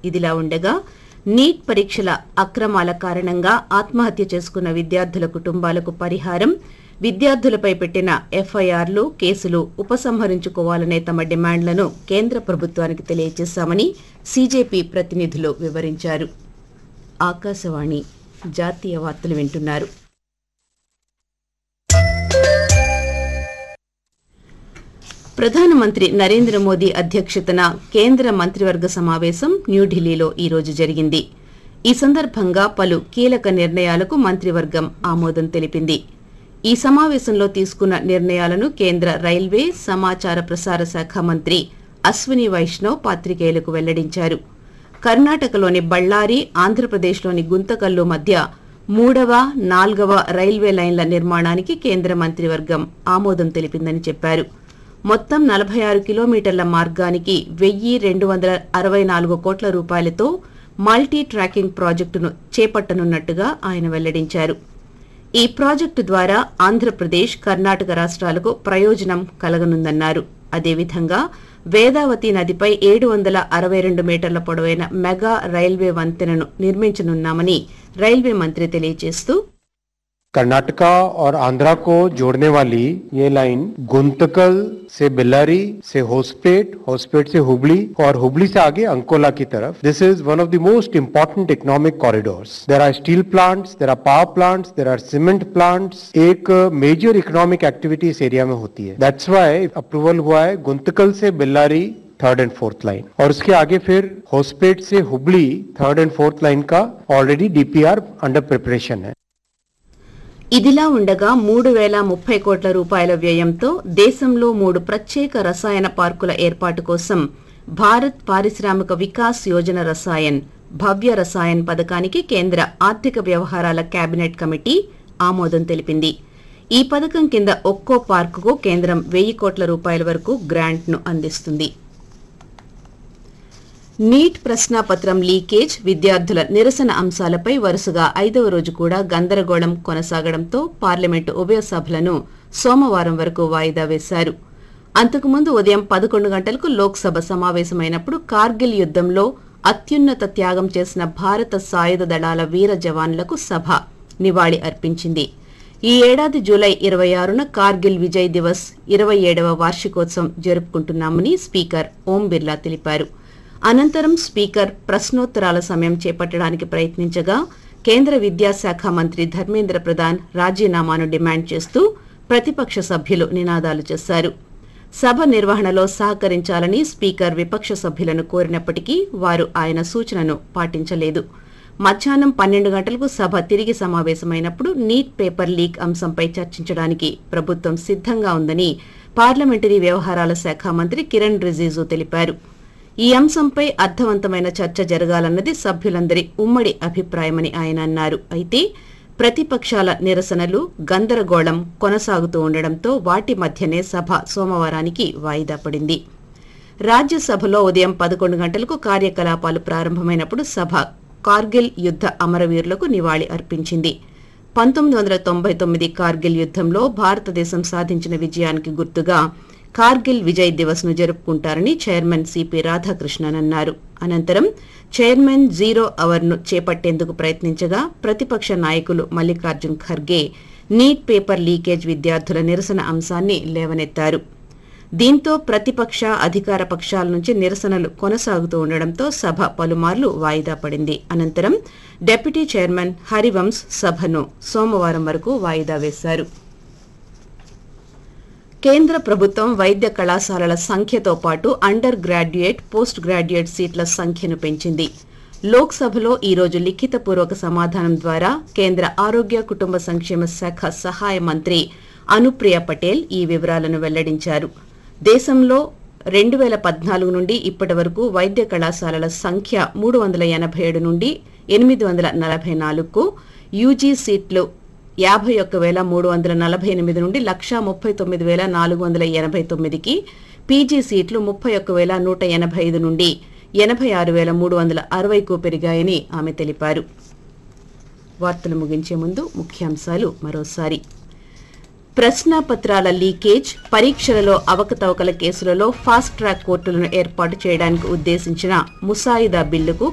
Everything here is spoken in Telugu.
ఇదిలా ఉండగా నీట్ పరీక్షల అక్రమాల కారణంగా ఆత్మహత్య చేసుకున్న విద్యార్థుల కుటుంబాలకు పరిహారం విద్యార్థులపై పెట్టిన ఎఫ్ఐఆర్లు కేసులు ఉపసంహరించుకోవాలనే తమ డిమాండ్లను కేంద్ర ప్రభుత్వానికి తెలియజేశామని సీజేపీ ప్రతినిధులు వివరించారు ఆకాశవాణి జాతీయ వార్తలు వింటున్నారు ప్రధానమంత్రి నరేంద్ర మోదీ అధ్యక్షతన కేంద్ర మంత్రివర్గ సమావేశం న్యూఢిల్లీలో ఈ రోజు జరిగింది ఈ సందర్భంగా పలు కీలక నిర్ణయాలకు మంత్రివర్గం ఆమోదం తెలిపింది ఈ సమావేశంలో తీసుకున్న నిర్ణయాలను కేంద్ర రైల్వే సమాచార ప్రసార శాఖ మంత్రి అశ్విని వైష్ణవ్ పాత్రికేయులకు వెల్లడించారు కర్ణాటకలోని బళ్ళారి ఆంధ్రప్రదేశ్లోని గుంతకల్లు మధ్య మూడవ నాల్గవ రైల్వే లైన్ల నిర్మాణానికి కేంద్ర మంత్రివర్గం ఆమోదం తెలిపిందని చెప్పారు మొత్తం నలభై ఆరు కిలోమీటర్ల మార్గానికి వెయ్యి రెండు వందల అరవై నాలుగు కోట్ల రూపాయలతో మల్టీ ట్రాకింగ్ ప్రాజెక్టును చేపట్టనున్నట్టుగా ఆయన వెల్లడించారు ఈ ప్రాజెక్టు ద్వారా ఆంధ్రప్రదేశ్ కర్ణాటక రాష్ట్రాలకు ప్రయోజనం కలగనుందన్నారు అదేవిధంగా వేదావతి నదిపై ఏడు వందల అరవై రెండు మీటర్ల పొడవైన మెగా రైల్వే వంతెనను నిర్మించనున్నామని రైల్వే మంత్రి తెలియజేస్తూ कर्नाटका और आंध्रा को जोड़ने वाली ये लाइन गुंतकल से बिल्लारी से होसपेट होसपेट से हुबली और हुबली से आगे अंकोला की तरफ this is one of the most important economic corridors there are steel plants there are power plants there are cement plants एक मेजर इकोनॉमिक एक्टिविटी इस एरिया में होती है दैट्स वाई अप्रूवल हुआ है गुंतकल से Bellary third and fourth line और उसके आगे फिर होसपेट से Hubli third and fourth line का ऑलरेडी डीपीआर अंडर प्रिपरेशन है ఇదిలా ఉండగా మూడు వేల ముప్పై కోట్ల రూపాయల వ్యయంతో దేశంలో మూడు ప్రత్యేక రసాయన పార్కుల ఏర్పాటు కోసం భారత్ పారిశ్రామిక వికాస్ యోజన రసాయన్ భవ్య రసాయన్ పథకానికి కేంద్ర ఆర్థిక వ్యవహారాల కేబినెట్ కమిటీ ఆమోదం తెలిపింది ఈ పథకం కింద ఒక్కో పార్కుకు కేంద్రం వెయ్యి కోట్ల రూపాయల వరకు గ్రాంట్ను అందిస్తుంది నీట్ ప్రశ్నాపత్రం లీకేజ్ విద్యార్థుల నిరసన అంశాలపై వరుసగా ఐదవ రోజు కూడా గందరగోళం కొనసాగడంతో పార్లమెంటు ఉభయ సభలను సోమవారం వరకు వాయిదా వేశారు అంతకుముందు ఉదయం పదకొండు గంటలకు లోక్సభ సమావేశమైనప్పుడు కార్గిల్ యుద్దంలో అత్యున్నత త్యాగం చేసిన భారత సాయుధ దళాల వీర జవాన్లకు సభ నివాళి అర్పించింది ఈ ఏడాది జూలై ఇరవై ఆరున కార్గిల్ విజయ్ దివస్ ఇరవై ఏడవ వార్షికోత్సవం జరుపుకుంటున్నామని స్పీకర్ ఓం బిర్లా తెలిపారు అనంతరం స్పీకర్ ప్రశ్నోత్తరాల సమయం చేపట్టడానికి ప్రయత్నించగా కేంద్ర విద్యాశాఖ మంత్రి ధర్మేంద్ర ప్రధాన్ రాజీనామాను డిమాండ్ చేస్తూ ప్రతిపక్ష సభ్యులు నినాదాలు చేశారు సభ నిర్వహణలో సహకరించాలని స్పీకర్ విపక్ష సభ్యులను కోరినప్పటికీ వారు ఆయన సూచనను పాటించలేదు మధ్యాహ్నం పన్నెండు గంటలకు సభ తిరిగి సమావేశమైనప్పుడు నీట్ పేపర్ లీక్ అంశంపై చర్చించడానికి ప్రభుత్వం సిద్ధంగా ఉందని పార్లమెంటరీ వ్యవహారాల శాఖ మంత్రి కిరణ్ రిజిజు తెలిపారు ఈ అంశంపై అర్థవంతమైన చర్చ జరగాలన్నది సభ్యులందరి ఉమ్మడి అభిప్రాయమని ఆయన అన్నారు అయితే ప్రతిపక్షాల నిరసనలు గందరగోళం కొనసాగుతూ ఉండడంతో వాటి మధ్యనే సభ సోమవారానికి వాయిదా పడింది రాజ్యసభలో ఉదయం పదకొండు గంటలకు కార్యకలాపాలు ప్రారంభమైనప్పుడు సభ కార్గిల్ యుద్ధ అమరవీరులకు నివాళి అర్పించింది పంతొమ్మిది వందల తొంభై తొమ్మిది కార్గిల్ యుద్ధంలో భారతదేశం సాధించిన విజయానికి గుర్తుగా కార్గిల్ విజయ్ దివస్ ను జరుపుకుంటారని చైర్మన్ సిపి రాధాకృష్ణన్ అన్నారు అనంతరం చైర్మన్ జీరో అవర్ ను చేపట్టేందుకు ప్రయత్నించగా ప్రతిపక్ష నాయకులు Mallikarjun Kharge NEET paper leakage విద్యార్థుల నిరసన అంశాన్ని లేవనెత్తారు దీంతో ప్రతిపక్ష అధికార పక్షాల నుంచి నిరసనలు కొనసాగుతూ ఉండడంతో సభ పలుమార్లు వాయిదా పడింది అనంతరం డిప్యూటీ చైర్మన్ హరివంశ్ సభను సోమవారం వరకు వాయిదా వేశారు కేంద్ర ప్రభుత్వం వైద్య కళాశాలల సంఖ్యతో పాటు అండర్ గ్రాడ్యుయేట్ పోస్ట్ గ్రాడ్యుయేట్ సీట్ల సంఖ్యను పెంచింది లోక్సభలో ఈ రోజు లిఖితపూర్వక సమాధానం ద్వారా కేంద్ర ఆరోగ్య కుటుంబ సంక్షేమ శాఖ సహాయ మంత్రి అనుప్రియ పటేల్ ఈ వివరాలను వెల్లడించారు దేశంలో రెండు వేల పద్నాలుగు నుండి ఇప్పటి వరకు వైద్య కళాశాలల సంఖ్య మూడు వందల ఎనభై ఏడు నుండి ఎనిమిది వందల నలభై నాలుగుకు యూజీ సీట్లు యాభై ఒక్క వేల మూడు వందల నలభై ఎనిమిది నుండి లక్షా ముప్పై తొమ్మిది వేల నాలుగు వందల ఎనభై తొమ్మిదికి పీజీ సీట్లు ముప్పై ఒక్క వేల నూట ఎనభై ఐదు నుండి ఎనభై ఆరు వేల మూడు వందల అరవైకు పెరిగాయని ఆమె తెలిపారు వార్తలు ముగించే ముందు ముఖ్యాంశాలు మరోసారి ప్రశ్నాపత్రాల లీకేజ్ పరీక్షలలో అవకతవకల కేసులలో ఫాస్ట్ ట్రాక్ కోర్టులను ఏర్పాటు చేయడానికి ఉద్దేశించిన ముసాయిదా బిల్లుకు